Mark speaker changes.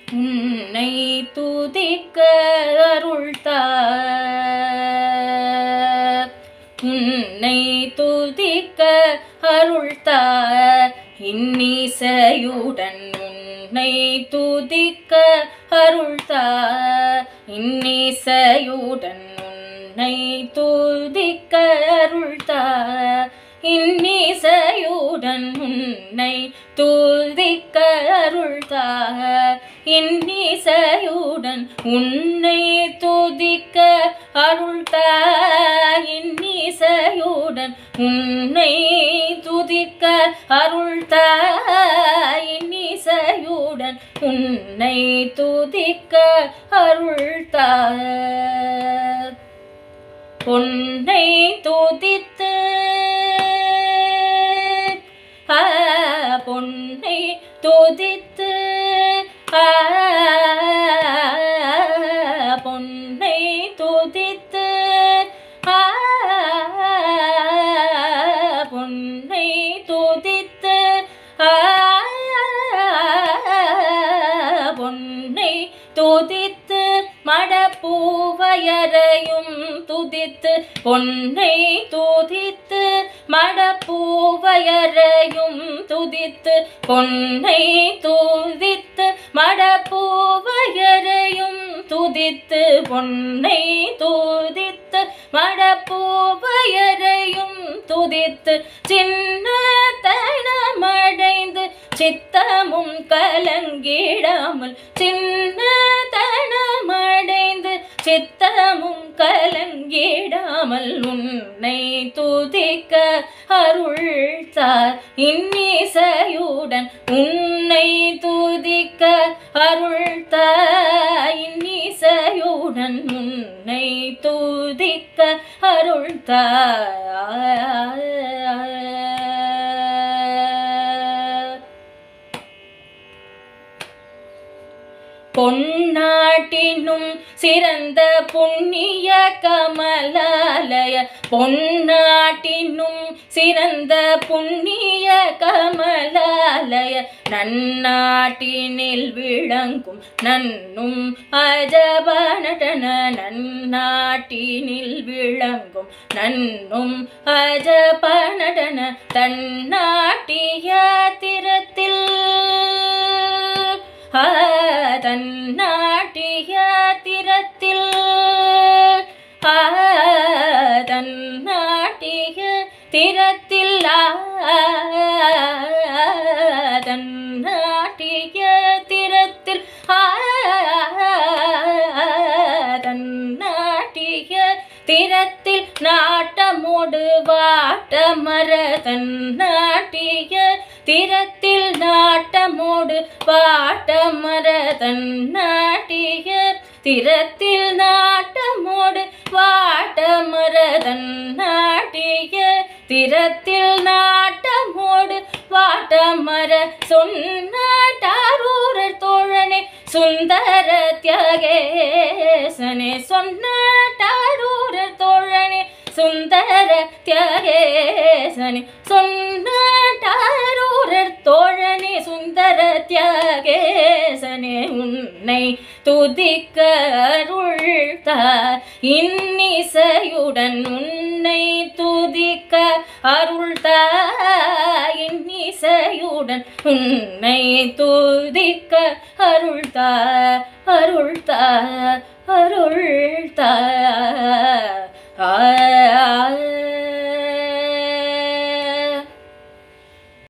Speaker 1: உன்னை துதிக்க அருள்தா உன்னை துதிக்க அருள்தா இன்னிசையுடன் உன்னை துதிக்க அருள்தா இன்னிசையுடன் உன்னை துதிக்க அருள்தா இன்னிசையுடன் உன்னை துதிக்க அருள்தா இன்னிசையுடன் உன்னை துதிக்க அருள்தா இன்னிசையுடன் உன்னை துதிக்க அருள்தா இன்னிசையுடன் உன்னை துதிக்க அருள்தா பொன்னை துதித்து ஆ, பொன்னை துதித்து ஆ, பொன்னை துதித்து ஆ, பொன்னை துதித்து ஆ, பொன்னை துதித்து மடப்பூவையரையும் துதித்து பொன்னை துதித்து மடப்பூவையரையும் துதித்து பொன்னை துதித்து மடப்பூவையரையும் துதித்து பொன்னை துதித்து மடப்பூவையரையும் துதித்து சின்ன தனமடைந்து சித்தமும் கலங்கிடாமல் சின்ன தனமடைந்து சித்தமும் கலங்கிடாமல் உன்னை துதிக்க அருள்தார் இன்னிசையுடன் உன்னை துதிக்க அருள்தார் இன்னிசையுடன் உன்னை துதிக்க அருள்தார் பொன்னாட்டினும் சிறந்த புண்ணிய கமலாலய பொன்னாட்டினும் சிறந்த புண்ணிய கமலாலய நன்னாட்டினில் விளங்கும் நன்னும் அஜப நடன நன்னாட்டினில் விளங்கும் நன்னும் அஜப நடன தன்னாட்டிய திறத்தில் ஆ, தன்னாட்டிய திறத்தில் ஆ, தன்னாட்டிய திறத்தில் ஆ, தன்னாட்டிய திறத்தில் ஆ, தன்னாட்டிய திறத்தில் நாட்டமோடு வாட்டமர தன்னாட்டிய திறத்தில் நாட்டமோடு வாட்டமர தன்னாட்டிய திறத்தில் நாட்டமோடு வாட்டமர தன்னாட்டிய திறத்தில் நாட்டமோடு வாட்டமர சொன்னாட்டாரூரர் தோழனே சுந்தர தியாகேசனே சொன்னாட்டாரூரர் தோழனே சுந்தர தியாகேசனே சொன்னாட்டாரூரர் தோழனே சுந்தர தியாகேசனே உன்னை துதிக்க அருள்தார் இன்னிசையுடன் உன்னை துதிக்க அருள்தார் இன்னிசையுடன் உன்னை துதிக்க அருள்தார் அருள்தார் அருள்தார் ஆ